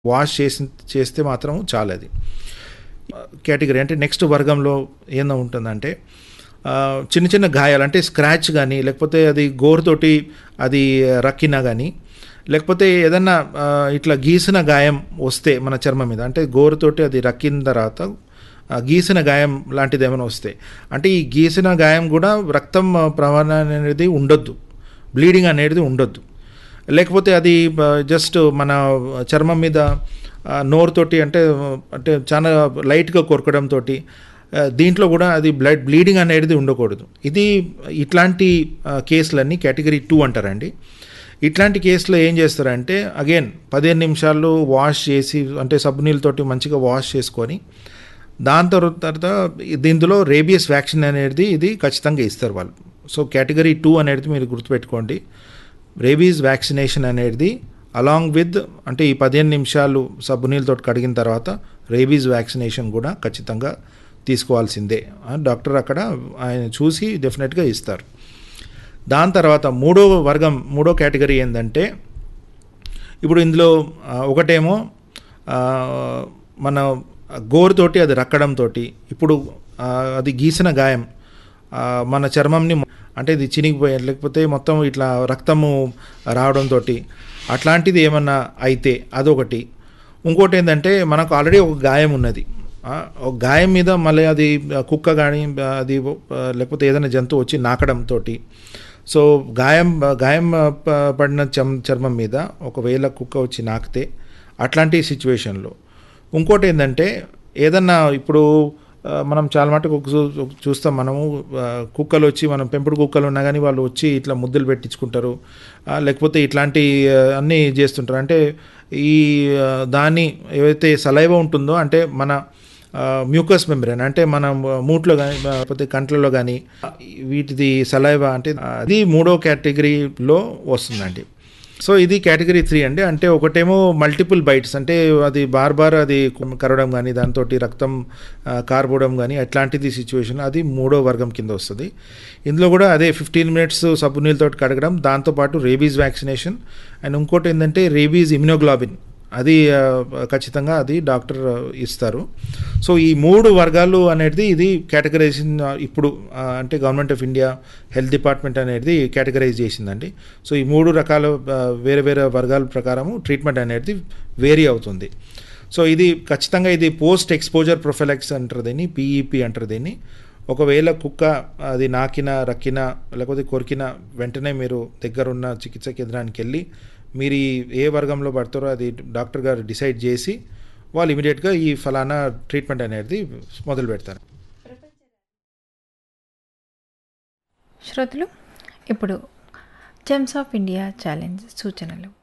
wash చేసి చేస్తే మాత్రం చాలు అది కేటగిరీ అంటే నెక్స్ట్ వర్గంలో ఏందో ఉంటుందంటే ఆ, చిన్న చిన్న గాయాలు అంటే స్క్రాచ్ కానీ లేకపోతే అది గోరుతోటి అది రక్కినా కానీ లేకపోతే ఏదన్నా ఆ, ఇట్లా గీసిన గాయం వస్తే మన చర్మం మీద అంటే గోరుతోటి అది రక్కిన తర్వాత ఆ, గీసిన గాయం లాంటిది ఏమైనా వస్తే అంటే ఈ గీసిన గాయం కూడా రక్తం ఆ, ప్రవహణ అనేది ఉండొద్దు బ్లీడింగ్ అనేది ఉండొద్దు లేకపోతే అది జస్ట్ మన చర్మం మీద ఆ, నోరుతోటి అంటే అంటే చాలా లైట్గా కొరకడంతో దీంట్లో కూడా అది బ్లడ్ బ్లీడింగ్ అనేది ఉండకూడదు ఇది ఇట్లాంటి ఆ, కేసులన్నీ కేటగిరీ టూ అంటారండి ఇట్లాంటి కేసులో ఏం చేస్తారంటే అగైన్ పదిహేను నిమిషాలు వాష్ చేసి అంటే సబ్బు నీళ్ళతోటి మంచిగా వాష్ చేసుకొని దాని తర్వాత దీంట్లో రేబియస్ వ్యాక్సిన్ అనేది ఇది ఖచ్చితంగా ఇస్తారు వాళ్ళు సో కేటగిరీ టూ అనేది మీరు గుర్తుపెట్టుకోండి రేబీస్ వ్యాక్సినేషన్ అనేది అలాంగ్ విత్ అంటే ఈ పదిహేను నిమిషాలు సబ్బు నీళ్ళతో కడిగిన తర్వాత రేబీస్ వ్యాక్సినేషన్ కూడా ఖచ్చితంగా తీసుకోవాల్సిందే ఆ, డాక్టర్ అక్కడ ఆయన చూసి డెఫినెట్గా ఇస్తారు దాని తర్వాత మూడో వర్గం మూడో కేటగిరీ ఏంటంటే ఇప్పుడు ఇందులో ఆ, ఒకటేమో ఆ, మన గోరుతోటి అది రక్కడంతో ఇప్పుడు ఆ, అది గీసిన గాయం ఆ, మన చర్మంని అంటే ఇది చినిగిపోయే లేకపోతే మొత్తం ఇట్లా రక్తము రావడంతో అట్లాంటిది ఏమన్నా అయితే అదొకటి ఇంకోటి ఏంటంటే మనకు ఆల్రెడీ ఒక గాయం ఉన్నది ఆ, ఒక గాయం మీద మళ్ళీ అది కుక్క కానీ అది ఆ, లేకపోతే ఏదైనా జంతువు వచ్చి నాకడంతో సో గాయం గాయం ప- పడిన చర్మ చర్మం మీద ఒకవేళ కుక్క వచ్చి నాకితే అట్లాంటి సిచ్యువేషన్లో ఇంకోటి ఏంటంటే ఏదన్నా ఇప్పుడు ఆ, మనం చాలా మటుకు చూ- చూస్తాం మనము ఆ, కుక్కలు వచ్చి మనం పెంపుడు కుక్కలు ఉన్నా కానీ వాళ్ళు వచ్చి ఇట్లా ముద్దులు పెట్టించుకుంటారు ఆ, లేకపోతే ఇట్లాంటి ఆ, అన్నీ చేస్తుంటారు అంటే ఈ ఆ, దాన్ని ఏవైతే సలైవ ఉంటుందో అంటే మన మ్యూకస్ మెంబ్రెన్ అంటే మన మూట్లో కానీ లేకపోతే కంట్లలో కానీ వీటిది సలైవ అంటే అది మూడో కేటగిరీలో వస్తుందండి సో ఇది కేటగిరీ త్రీ అండి అంటే ఒకటేమో మల్టిపుల్ బైట్స్ అంటే అది బార్ బార్ అది కరవడం కానీ దాంతో రక్తం ఆ, కార్పోవడం కానీ అట్లాంటిది సిచ్యువేషన్ అది మూడో వర్గం కింద వస్తుంది ఇందులో కూడా అదే ఫిఫ్టీన్ మినిట్స్ సబ్బు నీళ్ళతో కడగడం దాంతోపాటు రేబీస్ వ్యాక్సినేషన్ అండ్ ఇంకోటి ఏంటంటే రేబీస్ ఇమ్యునోగ్లోబిన్ అది ఆ, ఖచ్చితంగా అది డాక్టర్ ఆ, ఇస్తారు సో ఈ మూడు వర్గాలు అనేది ఇది కేటగరైజేషన్ ఇప్పుడు ఆ, అంటే government of India health department అనేది కేటగరైజ్ చేసిందండి సో ఈ మూడు రకాల ఆ, వేరే వేరే వర్గాల ప్రకారము ట్రీట్మెంట్ అనేది వేరీ అవుతుంది సో ఇది ఖచ్చితంగా ఇది పోస్ట్ ఎక్స్పోజర్ ప్రొఫెలెక్స్ అంటారు దీన్ని పీఈపీ అంటారు దీన్ని ఒకవేళ కుక్క అది నాకిన రక్కిన లేకపోతే కొరికిన వెంటనే మీరు దగ్గరున్న చికిత్స కేంద్రానికి వెళ్ళి మీరు ఈ ఏ వర్గంలో పడతారో అది డాక్టర్ గారు డిసైడ్ చేసి వాళ్ళు ఇమీడియట్గా ఈ ఫలానా ట్రీట్మెంట్ అనేది మొదలు పెడతారు శ్రోతలు ఇప్పుడు జెమ్స్ ఆఫ్ ఇండియా ఛాలెంజ్ సూచనలు